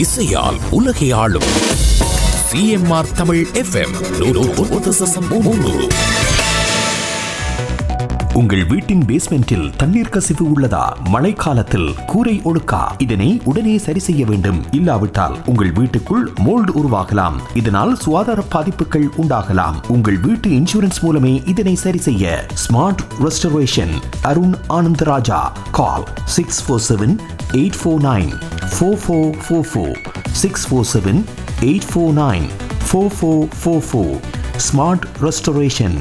இசையால் உலகை ஆளும் சிஎம்ஆர் தமிழ் எஃப்எம் உங்கள் வீட்டின் பேஸ்மெண்டில் தண்ணீர் கசிவு உள்ளதா மழைக்காலத்தில் கூரை ஒழுக்கா இதனை உடனே சரி செய்ய வேண்டும் இல்லாவிட்டால் உங்கள் வீட்டுக்குள் மோல்டு உருவாகலாம் இதனால் சுகாதார பாதிப்புகள் உண்டாகலாம் உங்கள் வீட்டு இன்சூரன்ஸ் மூலமே இதனை சரி செய்ய smart restoration Arun Anandaraja call six four seven eight four nine four four four four six four seven eight four nine four four four four smart restoration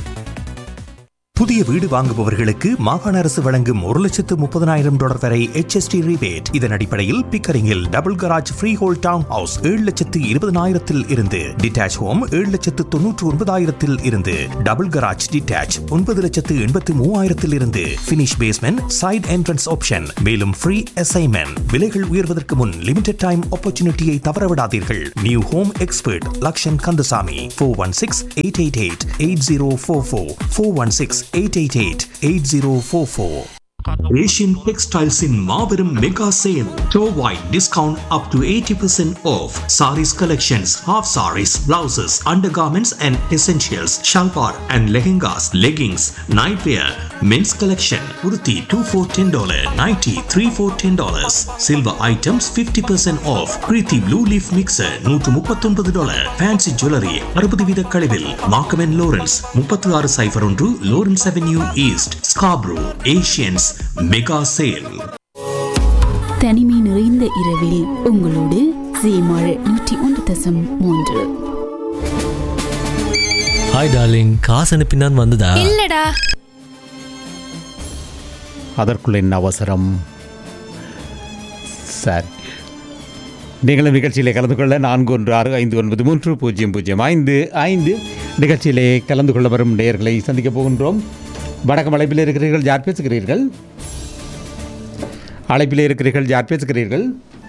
புதிய வீடு வாங்குபவர்களுக்கு மாகாண அரசு வழங்கும் ஒரு லட்சத்து முப்பதனாயிரம் டாலர் வரை HST rebate இதன் அடிப்படையில் பிக்கரிங்கில் double garage freehold town house ஏழு லட்சத்து இருபதனாயிரத்தில் இருந்து டிட்டாச் ஹோம் ஏழு லட்சத்து தொன்னூற்று ஒன்பதாயிரத்தில் இருந்து டபுள் கராஜ் டிட்டாச் ஒன்பது லட்சத்து எண்பத்து மூவாயிரத்தில் இருந்து finish basement side entrance option மேலும் ஃப்ரீ அசைன்மெண்ட் விலைகள் உயர்வதற்கு முன் லிமிடெட் டைம் ஆப்பர்ச்சுனிட்டியை தவறவிடாதீர்கள் new home expert Lakshan Kandasamy four one six eight eight eight eight zero four four four one six eight eight eight eight zero four four Asian டெக்ஸ்டைல்ஸின் மாபெரும் mega sale டோவாய் discount up to eighty percent off saris collections half saris blouses undergarments and essentials salwar and lehengas leggings night wear men's collection உருத்தி two four ten dollar ninety three four ten dollars silver items fifty percent off Preethi blue leaf mixer நூற்று முப்பத்தொன்பது dollar fancy jewellery அறுபது வீத கழிவில் மார்க்கமென் Lawrence முப்பத்தி ஆறு cipher ஒன்று Lawrence Avenue East Scarborough Asians mega sale தனிமை நிறைந்த இரவில் உங்களோடு சீமாழ் நூற்றி ஒன்று தசம் மூன்று ஹாய் டார்லிங் காசு அனுப்பினான் வந்ததா இல்லடா அதற்குள் என்ன அவசரம் சரி நீங்களும் நிகழ்ச்சியிலே கலந்து கொள்ள நான்கு ஒன்று ஆறு ஐந்து ஒன்பது மூன்று பூஜ்ஜியம் பூஜ்ஜியம் ஐந்து ஐந்து நிகழ்ச்சியிலே கலந்து கொள்ள வரும் நேயர்களை சந்திக்கப் போகின்றோம் வணக்கம் அழைப்பில் இருக்கிறீர்கள் யார் பேசுகிறீர்கள் அழைப்பில் இருக்கிறீர்கள் யார் பேசுகிறீர்கள்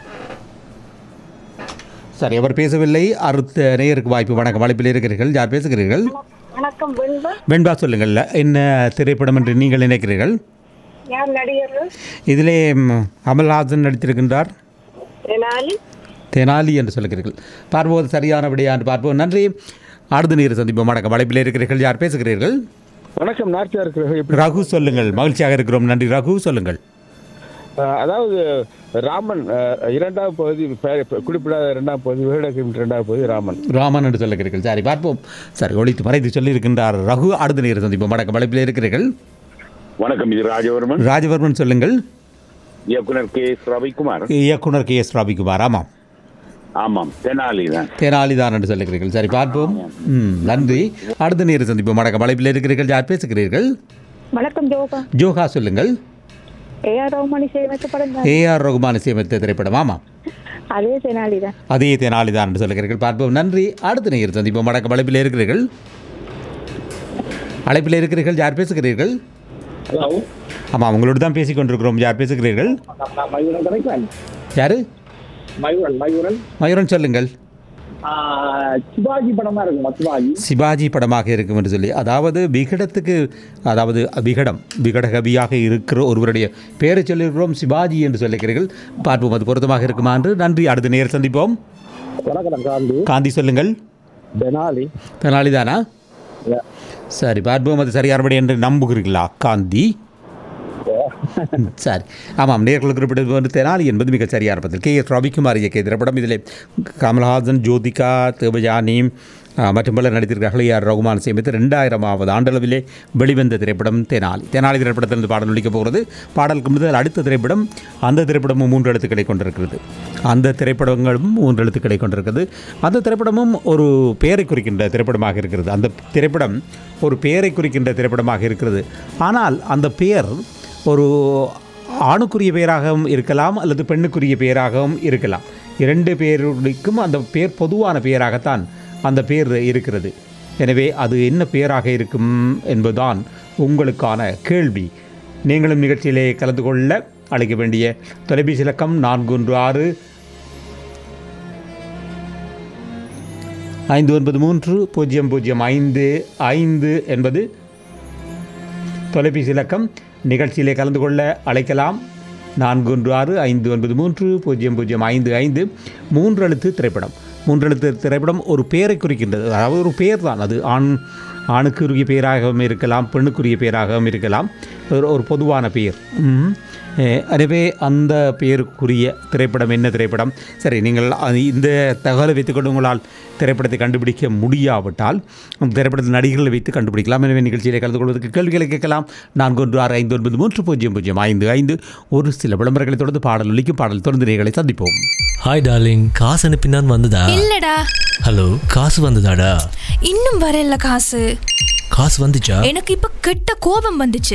சரி அவர் பேசவில்லை அடுத்த நேயருக்கு வாய்ப்பு வணக்கம் அழைப்பில் இருக்கிறீர்கள் யார் பேசுகிறீர்கள் வணக்கம் வெண்பா வெண்பா சொல்லுங்கள் என்ன திரைப்படம் என்று நீங்கள் நினைக்கிறீர்கள் யார் நடிகர்கள் இதிலே ம், கமல்ஹாசன் நடித்திருக்கின்றார் தெனாலி தெனாலி என்று சொல்லுகிறீர்கள் பார்ப்போது சரியான விடையாண்டு பார்ப்போம் நன்றி அடுத்த நீர் சந்திப்போம் வணக்கம் அழைப்பில் இருக்கிறீர்கள் யார் பேசுகிறீர்கள் வணக்கம் நார்த்தியா இருக்கிறது எப்படி ரகு சொல்லுங்கள் மகிழ்ச்சியாக இருக்கிறோம் நன்றி ரகு சொல்லுங்கள் அஹ், அதாவது ராமன் அஹ், இரண்டாவது பகுதி பெயர் குறிப்பிடாத இரண்டாம் பகுதி விகடகம் இரண்டாவது பகுதி ராமன் ராமன் என்று சொல்லுகிறீர்கள் சரி பார்ப்போம் சரி ஒழித்து மறைத்து சொல்லியிருக்கின்றார் ரகு அடுத்த நீர் சந்திப்போம் வணக்கம் அழைப்பில் இருக்கிறீர்கள் வணக்கம் இது ராஜவர்மன் ராஜவர்மன் சொல்லுங்கள் இயக்குனர் கே எஸ் ரவிக்குமார் இயக்குனர் கே எஸ் ராபிகுமார் ஆமாம் ஆமாம் தெனாலி தான் தெனாலிதான் என்று சொல்லுகிறீர்கள் சரி பார்ப்போம் ம் நன்றி அடுத்த நீர் சந்திப்போம் வணக்கம் அழைப்பில் இருக்கிறீர்கள் யார் பேசுகிறீர்கள் வணக்கம் ஜோகா ஜோகா சொல்லுங்கள் ஏஆர் ரகுமான் இசையமைச்ச படம் தான் ஏஆர் ரகுமான் இசையமைத்த திரைப்படம் ஆமாம் அதே தெனாலி தான் அதே தெனாலிதான் என்று சொல்லுகிறீர்கள் பார்ப்போம் நன்றி அடுத்த நேர் சந்திப்போம் வணக்கம் அழைப்பில் இருக்கிறீர்கள் அழைப்பில் இருக்கிறீர்கள் யார் பேசுகிறீர்கள் ஹலோ ஆமாம் உங்களோடு தான் பேசிக் கொண்டிருக்கிறோம் யார் பேசுகிறீர்கள் நான் மயூரன் கிடைக்கிறேன் யார் மயூரன் மயூரன் மயூரன் சொல்லுங்கள் சிவாஜி படமா இருக்கும் சிவாஜி சிவாஜி படமாக இருக்கும் என்று சொல்லி அதாவது விகடத்துக்கு அதாவது விகடம் விகடகவியாக இருக்கிற ஒருவருடைய பெயரை சொல்லியிருக்கிறோம் சிவாஜி என்று சொல்லுகிறீர்கள் பார்ப்போம் அது பொருத்தமாக இருக்குமா என்று நன்றி அடுத்த நேர் சந்திப்போம் வணக்கம் காந்தி காந்தி சொல்லுங்கள் தெனாலி தெனாலிதானா சரி பார்ப்போம் அது சரியானபடி என்று நம்புகிறீர்களா காந்தி சரி ஆமாம் நேர்கள் குறிப்பிட்டது வந்து தெனாலி என்பது மிக சரியான பதில் கே எஸ் ரவிக்குமார் இயக்கிய திரைப்படம் இதில் கமல்ஹாசன் ஜோதிகா தேவஜானி ஆ, மற்றும் பலர் நடித்திருக்கிறார்கள் ஏஆர் ரகுமான் சேமித்து ரெண்டாயிரமாவது ஆண்டளவிலே வெளிவந்த திரைப்படம் தெனாலி தெனாலி திரைப்படத்திலிருந்து பாடல் ஒழிக்கப் போகிறது பாடலுக்கு முதல் அடுத்த திரைப்படம் அந்த திரைப்படமும் மூன்று எழுத்துக்களை கொண்டிருக்கிறது அந்த திரைப்படங்களும் மூன்று எழுத்துக்களை கொண்டிருக்கிறது அந்த திரைப்படமும் ஒரு பெயரை குறிக்கின்ற திரைப்படமாக இருக்கிறது அந்த திரைப்படம் ஒரு பெயரை குறிக்கின்ற திரைப்படமாக இருக்கிறது ஆனால் அந்த பெயர் ஒரு ஆணுக்குரிய பெயராகவும் இருக்கலாம் அல்லது பெண்ணுக்குரிய பெயராகவும் இருக்கலாம் இரண்டு பேருக்கும் அந்த பெயர் பொதுவான பெயராகத்தான் அந்த பெயர் இருக்கிறது எனவே அது என்ன பெயராக இருக்கும் என்பதுதான் உங்களுக்கான கேள்வி நீங்களும் நிகழ்ச்சியிலே கலந்து கொள்ள அழைக்க வேண்டிய தொலைபேசி இலக்கம் நான்கு ஒன்று ஆறு ஐந்து ஒன்பது மூன்று பூஜ்ஜியம் பூஜ்ஜியம் ஐந்து ஐந்து என்பது தொலைபேசி இலக்கம் நிகழ்ச்சியிலே கலந்து கொள்ள அழைக்கலாம் நான்கு ஒன்று ஆறு ஐந்து ஒன்பது மூன்று பூஜ்ஜியம் பூஜ்ஜியம் ஐந்து ஐந்து மூன்று எழுத்து திரைப்படம் மூன்று எழுத்து திரைப்படம் ஒரு பெயரை குறிக்கின்றது அதாவது ஒரு பெயர் தான் அது ஆண் ஆணுக்குரிய பெயராகவும் இருக்கலாம் பெண்ணுக்குரிய பெயராகவும் இருக்கலாம் ஒரு ஒரு பொதுவான பெயர் ம். அஹ், எனவே அந்த பெயருக்குரிய திரைப்படம் என்ன திரைப்படம் சரி நீங்கள் அது இந்த தகவலை வைத்துக்கொண்டு உங்களால் திரைப்படத்தை கண்டுபிடிக்க முடியாவிட்டால் அந்த திரைப்படத்தில் நடிகர்களை வைத்து கண்டுபிடிக்கலாம் எனவே நிகழ்ச்சியில் கலந்து கொள்வதற்கு கேள்விகளை கேட்கலாம் நான்கு ஒன்று ஆறு ஐந்து ஒன்பது மூன்று பூஜ்ஜியம் பூஜ்ஜியம் ஐந்து ஐந்து ஒரு சில விளம்பரங்களை தொடர்ந்து பாடல் ஒலிக்கும் பாடல் தொடர்ந்து நிகழ்களை சந்திப்போம் ஹாய் டார்லிங் காசு அனுப்பினான் வந்ததா இல்லடா ஹலோ காசு வந்ததாடா இன்னும் வரல காசு காசு வந்துச்சா எனக்கு இப்ப கெட்ட கோபம் வந்துச்சு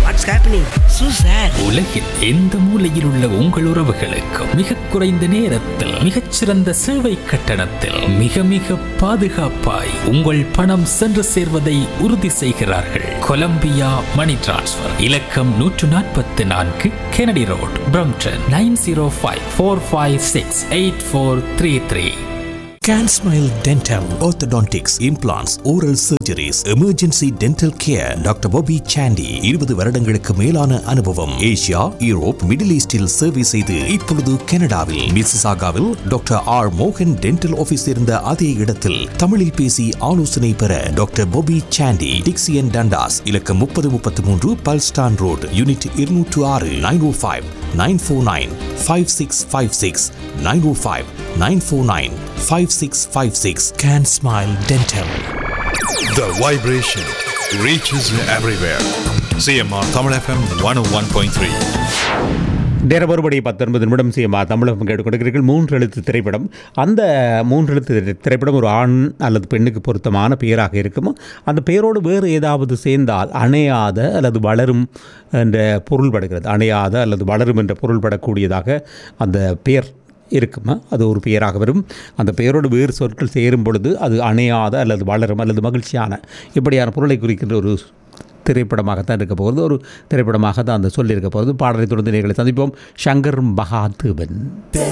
உலகில் எந்த மூலையில் உள்ள உங்கள் உறவுகளுக்கும் மிக குறைந்த நேரத்தில் மிகச்சிறந்த சேவை கட்டணத்தில் மிக மிக பாதுகாப்பாய் உங்கள் பணம் சென்று சேர்வதை உறுதி செய்கிறார்கள் கொலம்பியா மணி டிரான்ஸ்ஃபர் இலக்கம் நூற்று நாற்பத்தி நான்கு Kennedy Road Brampton nine zero five four five six eight four three three Can Smile Dental, Orthodontics, Implants, Oral Surgeries, Emergency Dental Care, doctor Bobby Sandy இருபது வருடங்களுக்கு மேலான அனுபவம் ஏசியா யூரோப் மிடில் ஈஸ்டில் சேவை செய்து இப்பொழுது கனடாவில் மிசிசாகாவில் டாக்டர் ஆர் மோகன் டென்டல் ஆபீஸ் இருந்த அதே இடத்தில் தமிழில் பேசி ஆலோசனை பெற doctor Bobby Sandy Dixie and Dundas இலக்கம் முப்பது முப்பத்தி மூன்று பல்ஸ்டான் ரோடு யூனிட் இருநூற்று ஆறு nine O five nine four nine five six five six nine O five nine four nine five six five six can smile dental The vibration reaches everywhere. CMR Tamil FM 101.3. நேரம் ஒருபடி பத்தொன்பது நிமிடம் சிஎம்ஆ தமிழகம் கேட்டுக்கொண்டிருக்கிறீர்கள் மூன்று எழுத்து திரைப்படம் அந்த மூன்று எழுத்து திரை- திரைப்படம் ஒரு ஆண் அல்லது பெண்ணுக்கு பொருத்தமான பெயராக இருக்கும் அந்த பெயரோடு வேறு ஏதாவது சேர்ந்தால் அணையாத அல்லது வளரும் என்ற பொருள் படுகிறது அணையாத அல்லது வளரும் என்ற பொருள் படக்கூடியதாக அந்த பெயர் இருக்குமா அது ஒரு பெயராக வரும் அந்த பெயரோடு வேறு சொற்கள் சேரும் பொழுது அது அணையாத அல்லது வளரும் அல்லது மகிழ்ச்சியான இப்படியான பொருளை குறிக்கின்ற ஒரு திரைப்படமாகத்தான் இருக்க போகிறது ஒரு திரைப்படமாக தான் அந்த சொல்லி இருக்க போகிறது பாடலை தொடர்ந்து நேர்களை சந்திப்போம் சங்கர் மகாதேவன்